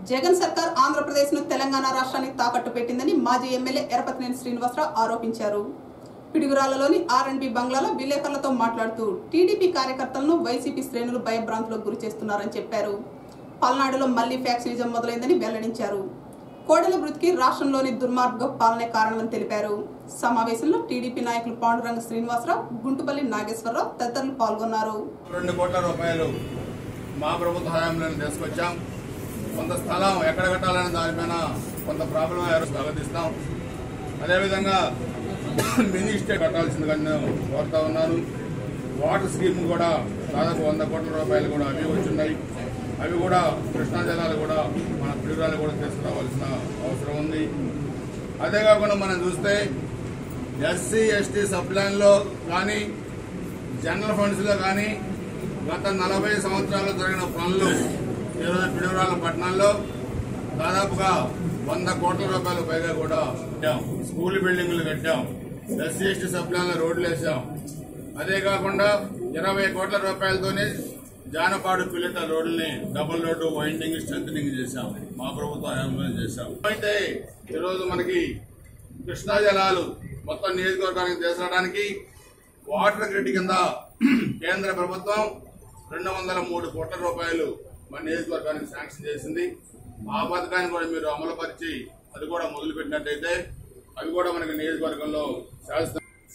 జగన్ సర్కార్ ఆంధ్రప్రదేశ్ ను తెలంగాణ రాష్ట్రానికి తాకట్టు పెట్టిందని మాజీ ఎమ్మెల్యే ఎరపతినేని శ్రీనివాసరావు ఆరోపించారు పిడుగురాలలోని ఆర్ అండ్ బి బంగ్లాలో విలేకరులతో మాట్లాడుతూ టీడీపీ కార్యకర్తలను వైసీపీ శ్రేణులు భయభ్రాంతులకు గురి చేస్తున్నారని చెప్పారు పల్నాడులో మళ్లీ ఫ్యాక్షనిజం మొదలైందని వెల్లడించారు కోడెల మృతికి రాష్ట్రంలోని దుర్మార్గ పాలనే కారణమని తెలిపారు సమావేశంలో టీడీపీ నాయకులు పాండురంగ శ్రీనివాసరావు గుంటుపల్లి నాగేశ్వరరావు తదితరులు పాల్గొన్నారు రెండు కోట్ల రూపాయలు మా ప్రభుత్వ హయాంలో తీసుకొచ్చాం కొంత స్థలం ఎక్కడ కట్టాలనే దానిపైన కొంత ప్రాబ్లం అయ్యారు స్వాగతిస్తాం అదేవిధంగా మినీ స్టేట్ కట్టాల్సిందిగా నేను కోరుతా ఉన్నాను వాటర్ స్కీమ్ కూడా దాదాపు వంద కోట్ల రూపాయలు కూడా అవి వచ్చిన్నాయి అవి కూడా కృష్ణా జలాలు కూడా మన పిడుగురాలు కూడా తీసుకురావాల్సిన అవసరం ఉంది అదే కాకుండా మనం చూస్తే ఎస్సీ ఎస్టీ సప్లాన్లో కానీ జనరల్ ఫండ్స్ లో కానీ గత నలభై సంవత్సరాలు జరిగిన పనులు ఈరోజు పిడుగురాల పట్టణంలో దాదాపుగా వంద కోట్ల రూపాయల పైగా కూడా కట్టాం స్కూల్ బిల్డింగులు కట్టాం ఎస్సీ ఎస్టీ సప్లాన్లో రోడ్లు వేసాం అదే కాకుండా ఇరవై కోట్ల రూపాయలతోనే జానపాడు పిల్లట రోడ్లని డబుల్ రోడ్డు వైండింగ్ స్ట్రెంథనింగ్ చేశాం మా ప్రభుత్వ హయాంలో చేశాం అయితే ఈరోజు మనకి కృష్ణా జలాలు మొత్తం నియోజకవర్గానికి తీసుకురావడానికి వాటర్ గ్రిడ్ కింద కేంద్ర ప్రభుత్వం రెండు వందల మూడు కోట్ల రూపాయలు మన నియోజకవర్గానికి శాంక్షన్ చేసింది ఆ పథకాన్ని కూడా మీరు అమలుపరిచి అది కూడా మొదలు పెట్టినట్టయితే అవి కూడా మనకి నియోజకవర్గంలో శాశ్వత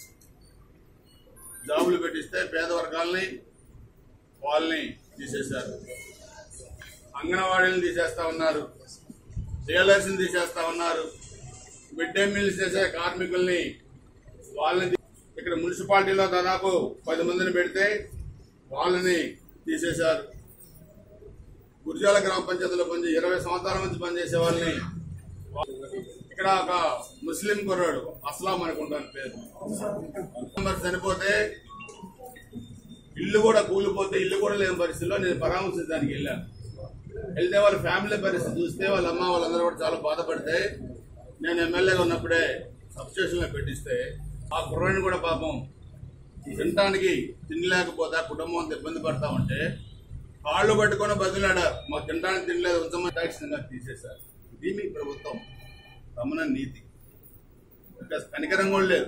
జాబులు పెట్టిస్తే పేద వర్గాల్ని వాళ్ళని తీసేశారు అంగన్వాడీలను తీసేస్తా ఉన్నారు టైలర్స్ని తీసేస్తా ఉన్నారు మిడ్ డే మీల్స్ చేసే కార్మికుల్ని వాళ్ళని తీ- ఇక్కడ మున్సిపాలిటీలో దాదాపు పది మందిని పెడితే వాళ్ళని తీసేశారు గురిజాల గ్రామ పంచాయతీలో పనిచే ఇరవై సంవత్సరాల నుంచి పనిచేసే వాళ్ళని ఇక్కడ ఒక ముస్లిం కుర్రాడు అస్లాం అనుకుంటాను పేరు మరి చనిపోతే ఇల్లు కూడా కూలిపోతే ఇల్లు కూడా లేని పరిస్థితిలో నేను పరామర్శించడానికి వెళ్ళాను వెళ్తే వాళ్ళ ఫ్యామిలీ పరిస్థితి చూస్తే వాళ్ళ అమ్మ వాళ్ళందరూ కూడా చాలా బాధపడితే నేను ఎమ్మెల్యేగా ఉన్నప్పుడే సబ్స్టేషన్లో పెట్టిస్తే ఆ కుర్రాడిని కూడా పాపం తినడానికి తినలేకపోతే ఆ కుటుంబం అంత ఇబ్బంది పడతా ఉంటే కాళ్ళు పట్టుకొని బదిలాడారు మాకు తినడానికి తినలేదు ఉంచమని ట్యాక్స్ తీసేశారు ఇది మీ ప్రభుత్వం రమణ నీతి ఇంకా కనికరం కూడా లేదు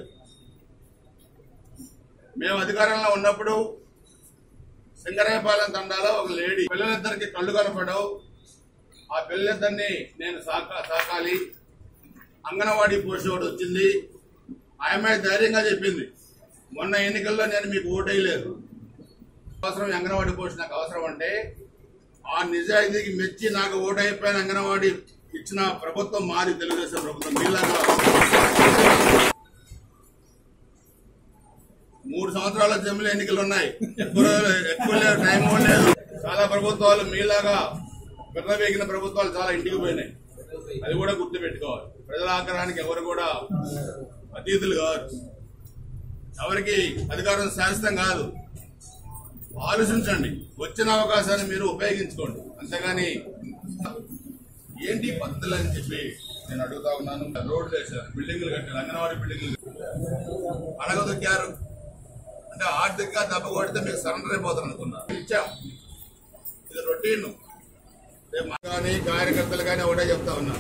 మేము అధికారంలో ఉన్నప్పుడు సింగరాయపాలెం తండాలో ఒక లేడీ పిల్లలిద్దరికి కళ్ళు కనపడవు ఆ పిల్లలిద్దరిని నేను సాకా సాకాలి అంగన్వాడీ పోషోడు వచ్చింది ఆ అమ్మాయి ధైర్యంగా చెప్పింది మొన్న ఎన్నికల్లో నేను మీకు ఓటేయలేదు అవసరం ఈ అంగన్వాడీ పోస్ట్ నాకు అవసరం అంటే ఆ నిజాయితీకి మెచ్చి నాకు ఓటైపోయిన అంగన్వాడీ ఇచ్చిన ప్రభుత్వం మాది తెలుగుదేశం ప్రభుత్వం మీలాగా మూడు సంవత్సరాల జమిలి ఎన్నికలు ఉన్నాయి ఎక్కువ రోజులు- ఎక్కువ లేదు టైం కూడా లేదు చాలా ప్రభుత్వాలు మీలాగా పెద్దవేగిన ప్రభుత్వాలు చాలా ఇంటికి పోయినాయి అది కూడా గుర్తు పెట్టుకోవాలి ప్రజల ఆగ్రహానికి ఎవరు కూడా అతీతులు కాదు ఎవరికి అధికారం శాశ్వతం కాదు ఆలోచించండి వచ్చిన అవకాశాన్ని మీరు ఉపయోగించుకోండి అంతేగాని ఏంటి ఈ పద్ధతులు అని చెప్పి నేను అడుగుతా ఉన్నాను రోడ్లు వేశారు బిల్డింగ్లు కట్టారు అంగన్వాడీ బిల్డింగ్లు అడగదొక్కారు అంటే ఆర్థికంగా దెబ్బ కొడితే మీకు సరెండర్ అయిపోతారు అనుకున్నారు ఇచ్చాం ఇది రొటీన్ రేపు మాకు కానీ కార్యకర్తలు కానీ ఒకటే చెప్తా ఉన్నారు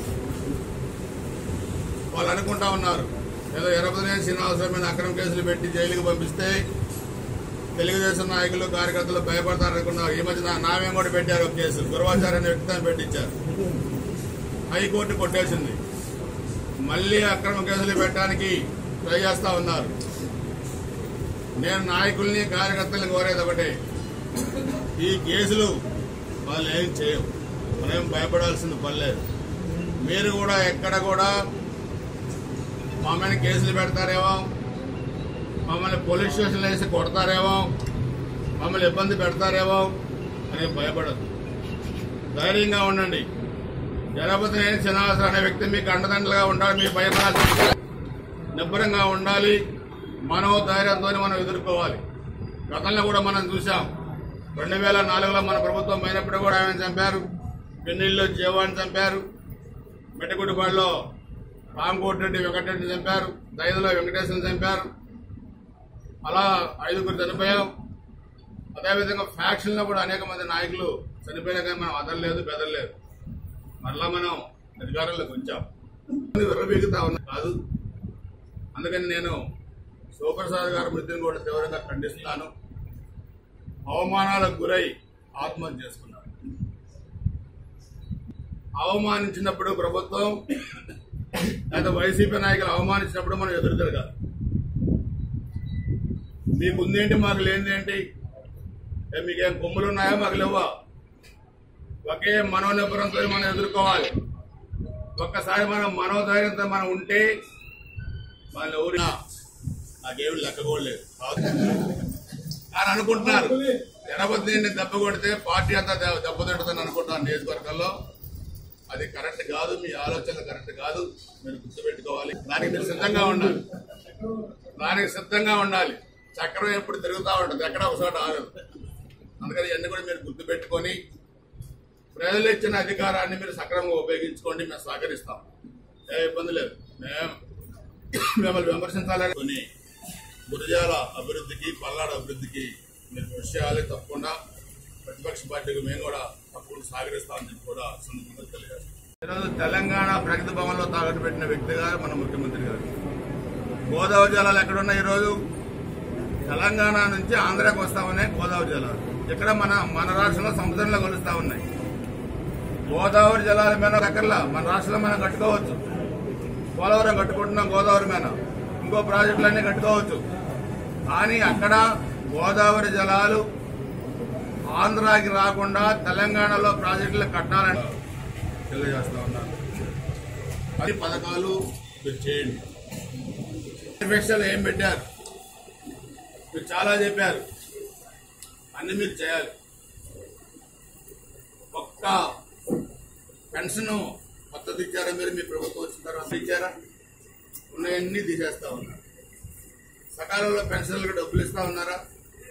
వాళ్ళు అనుకుంటా ఉన్నారు ఏదో ఎరపతినేని శ్రీనివాసరావు మీద అక్రమ కేసులు పెట్టి జైలుకి పంపిస్తే తెలుగుదేశం నాయకులు కార్యకర్తలు భయపడతారు అనుకున్నారు ఈ మధ్య నా- నామేం కూడా పెట్టారు ఒక కేసు గురువాచార్య అనే వ్యక్తిని పెట్టించారు హైకోర్టు కొట్టేసింది మళ్ళీ అక్రమ కేసులు పెట్టడానికి ట్రై చేస్తా ఉన్నారు నేను నాయకుల్ని కార్యకర్తల్ని కోరేది ఒకటే ఈ కేసులు వాళ్ళు ఏం చేయవు మనం భయపడాల్సిన పని లేదు మీరు కూడా ఎక్కడ కూడా మా మీద కేసులు పెడతారేమో మమ్మల్ని పోలీస్ స్టేషన్లో వేసి కొడతారేమో మమ్మల్ని ఇబ్బంది పెడతారేమో అని భయపడదు ధైర్యంగా ఉండండి జనపతి శ్రీనివాస అనే వ్యక్తి మీకు అండదండలుగా ఉండాలి మీ భయపడాల్సి నిబ్బరంగా ఉండాలి మనో ధైర్యంతో మనం ఎదుర్కోవాలి గతంలో కూడా మనం చూసాం రెండు వేల నాలుగులో మన ప్రభుత్వం పోయినప్పుడు కూడా ఆయన చంపారు పెన్నీళ్ళు జీవాన్ని చంపారు మెట్టగుడిపాడులో రామకోటిరెడ్డి వెంకటరెడ్డి చంపారు దైదులో వెంకటేశ్వరం చంపారు అలా ఐదుగురు చనిపోయాం అదేవిధంగా ఫ్యాక్షన్లో కూడా అనేక మంది నాయకులు చనిపోయినా కానీ మనం అదలలేదు బెదరలేదు మరలా మనం అధికారంలోకి వచ్చాం విర్రబీగుతా ఉన్నా కాదు అందుకని నేను శివప్రసాద్ గారి మృతిని కూడా తీవ్రంగా ఖండిస్తున్నాను అవమానాలకు గురై ఆత్మహత్య చేసుకున్నాడు అవమానించినప్పుడు ప్రభుత్వం లేదా వైసీపీ నాయకులు అవమానించినప్పుడు మనం ఎదురు తిరగాలి మీకు ఉందేంటి మాకు లేనిదేంటి ఏ మీకేం కొమ్ములు ఉన్నాయా మాకు లేవా ఒకే మనోనిబ్బరంతో మనం ఎదుర్కోవాలి ఒక్కసారి మనం మనోధైర్యంతో మనం ఉంటే వాళ్ళు ఎవరినా నాకేమి లెక్క కూడా లేదు అని అనుకుంటున్నారు జనపతిని దెబ్బ కొడితే పార్టీ అంతా దె- దెబ్బతింటుందని అనుకుంటున్నారు నియోజకవర్గంలో అది కరెక్ట్ కాదు మీ ఆలోచన కరెక్ట్ కాదు మీరు గుర్తుపెట్టుకోవాలి దానికి మీరు సిద్ధంగా ఉండాలి దానికి సిద్ధంగా ఉండాలి చక్రం ఎప్పుడు తిరుగుతూ ఉంటుంది ఎక్కడ ఒక చోట ఆగదు అందుకని ఇవన్నీ కూడా మీరు గుర్తుపెట్టుకొని ప్రజలు ఇచ్చిన అధికారాన్ని మీరు సక్రమంగా ఉపయోగించుకోండి మేము సహకరిస్తాం ఏ ఇబ్బంది లేదు మేము మిమ్మల్ని విమర్శించాలని కొన్ని గురజాల అభివృద్ధికి పల్నాడు అభివృద్ధికి మీరు కృషి చేయాలి తప్పకుండా ప్రతిపక్ష పార్టీకి మేము కూడా తప్పకుండా సహకరిస్తామని చెప్పి కూడా సందర్భంగా తెలియజేస్తాం ఈరోజు తెలంగాణ ప్రగతి భవన్లో తాకట్టు పెట్టిన వ్యక్తిగా మన ముఖ్యమంత్రి గారు గోదావరి జలాలు ఎక్కడున్నాయి ఈరోజు తెలంగాణ నుంచి ఆంధ్రాకి వస్తా ఉన్నాయి గోదావరి జలాలు ఇక్కడ మన మన రాష్ట్రంలో సముద్రంలో కలుస్తా ఉన్నాయి గోదావరి జలాల మీద దగ్గరలా మన రాష్ట్రంలో మనం కట్టుకోవచ్చు పోలవరం కట్టుకుంటున్నాం గోదావరి మీద ఇంకో ప్రాజెక్టులన్నీ కట్టుకోవచ్చు కానీ అక్కడ గోదావరి జలాలు ఆంధ్రాకి రాకుండా తెలంగాణలో ప్రాజెక్టులు కట్టాలని తెలియజేస్తా ఉన్నాను అది పథకాలు మీరు చేయండి మేనిఫెస్టోలో ఏం పెట్టారు మీరు చాలా చెప్పారు అన్ని మీరు చేయాలి ఒక్క పెన్షన్ కొత్తది ఇచ్చారా మీరు మీ ప్రభుత్వం వచ్చిన తర్వాత ఇచ్చారా ఉన్నాయన్నీ తీసేస్తా ఉన్నారు సకాలంలో పెన్షన్లకు డబ్బులు ఇస్తా ఉన్నారా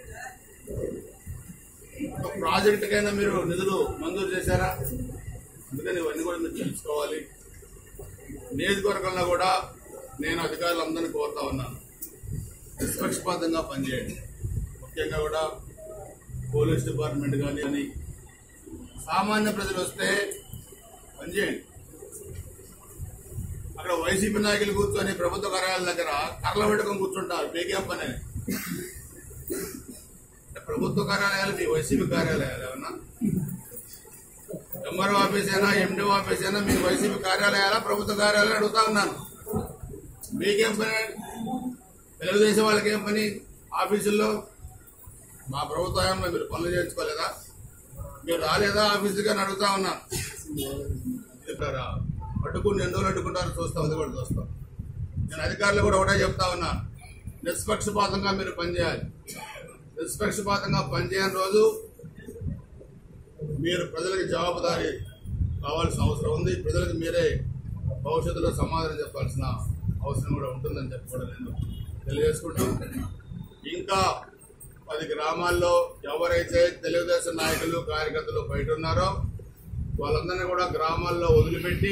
ఒక ప్రాజెక్టుకైనా మీరు నిధులు మంజూరు చేశారా అందుకని ఇవన్నీ కూడా మీరు తెలుసుకోవాలి నియోజకవర్గంలో కూడా నేను అధికారులందరినీ కోరుతా ఉన్నాను నిష్పక్షపాతంగా పనిచేయండి ముఖ్యంగా కూడా పోలీస్ డిపార్ట్మెంట్ కానీ అని సామాన్య ప్రజలు వస్తే పనిచేయండి అక్కడ వైసీపీ నాయకులు కూర్చొని ప్రభుత్వ కార్యాలయాల దగ్గర కర్రలు పెట్టుకొని కూర్చుంటారు మీకేం పని అని అంటే ప్రభుత్వ కార్యాలయాలు మీ వైసీపీ కార్యాలయాలు ఏమన్నా ఎంఆర్ఓ ఆఫీస్ అయినా ఎండిఓ ఆఫీస్ అయినా మీ వైసీపీ కార్యాలయాల ప్రభుత్వ కార్యాలయాలు అడుగుతా ఉన్నాను మీకేం పని తెలుగుదేశం వాళ్ళకి ఏం పని ఆఫీసుల్లో మా ప్రభుత్వ హయాంలో మీరు పనులు చేయించుకోలేదా మీరు రాలేదా ఆఫీసుగా అని అడుగుతా ఉన్నాను చెప్పారా అడ్డుకుని ఎన్ని రోజులు అడ్డుకుంటారో చూస్తాం అది కూడా చూస్తాం నేను అధికారులు కూడా ఒకటే చెప్తా ఉన్నాను నిష్పక్షపాతంగా మీరు పనిచేయాలి నిష్పక్షపాతంగా పనిచేయని రోజు మీరు ప్రజలకు జవాబుదారీ కావాల్సిన అవసరం ఉంది ప్రజలకు మీరే భవిష్యత్తులో సమాధానం చెప్పాల్సిన అవసరం కూడా ఉంటుందని చెప్పి కూడా నేను తెలియజేసుకుంటూ ఇంకా పది గ్రామాల్లో ఎవరైతే తెలుగుదేశం నాయకులు కార్యకర్తలు బయట ఉన్నారో వాళ్ళందరినీ కూడా గ్రామాల్లో వదిలిపెట్టి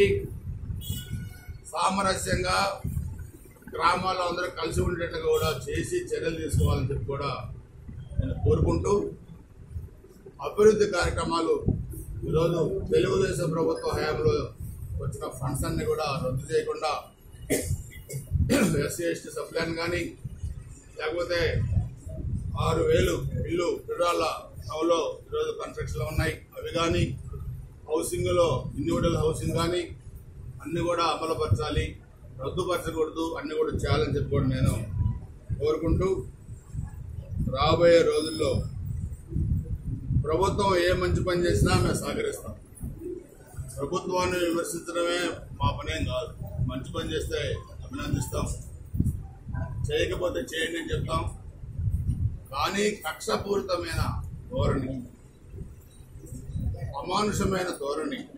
సామరస్యంగా గ్రామాల్లో అందరూ కలిసి ఉండేట్టుగా కూడా చేసి చర్యలు తీసుకోవాలని చెప్పి కూడా నేను కోరుకుంటూ అభివృద్ధి కార్యక్రమాలు ఈరోజు తెలుగుదేశం ప్రభుత్వ హయాంలో వచ్చిన ఫండ్స్ అన్ని కూడా రద్దు చేయకుండా ఎస్సీ ఎస్టీ సప్లాన్ కానీ లేకపోతే ఆరు వేలు ఇల్లు విడాల టౌన్లో ఈరోజు కన్స్ట్రక్షన్లో ఉన్నాయి అవి కానీ హౌసింగ్లో ఇండివిజువల్ హౌసింగ్ కానీ అన్ని కూడా అమలుపరచాలి రద్దుపరచకూడదు అన్ని కూడా చేయాలని చెప్పి కూడా నేను కోరుకుంటూ రాబోయే రోజుల్లో ప్రభుత్వం ఏ మంచి పని చేసినా మేము సహకరిస్తాం ప్రభుత్వాన్ని విమర్శించడమే మా పనేం కాదు మంచి పని చేస్తే అభినందిస్తాం చేయకపోతే చేయండి అని చెప్తాం కానీ కక్షపూరితమైన ధోరణి అమానుషమైన ధోరణి